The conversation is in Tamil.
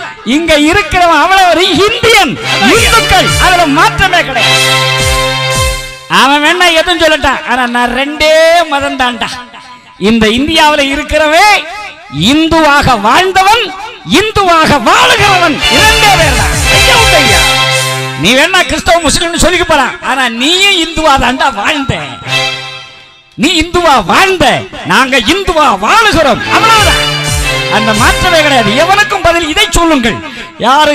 இங்க இருக்கிறவன் அவ்வளவு ஒரு இந்தியன் இந்துக்கள் அதுல மாற்றமே கிடையாது அவன் வேணா எதுவும் சொல்லட்டான் ஆனா நான் ரெண்டே மதம் தான்டா இந்த இந்தியாவில் இருக்கிறவன் இந்துவாக வாழ்ந்தவன் இந்துவாக வாழுகிறவன் இரண்டே பேர் தான் ஐயா உண்டு ஐயா. நீ வேணா கிறிஸ்தவ முஸ்லிம்னு சொல்லிக்க போறான் ஆனா நீயும் இந்துவா தான்டா வாழ்ந்த நீ இந்துவா வாழ்ந்த நாங்க இந்துவா வாழுகிறோம் அவ்வளவுதான் அந்த மாற்றமே கிடையாது எவனுக்கும் பதில் இதை சொல்லுங்கள் யாரு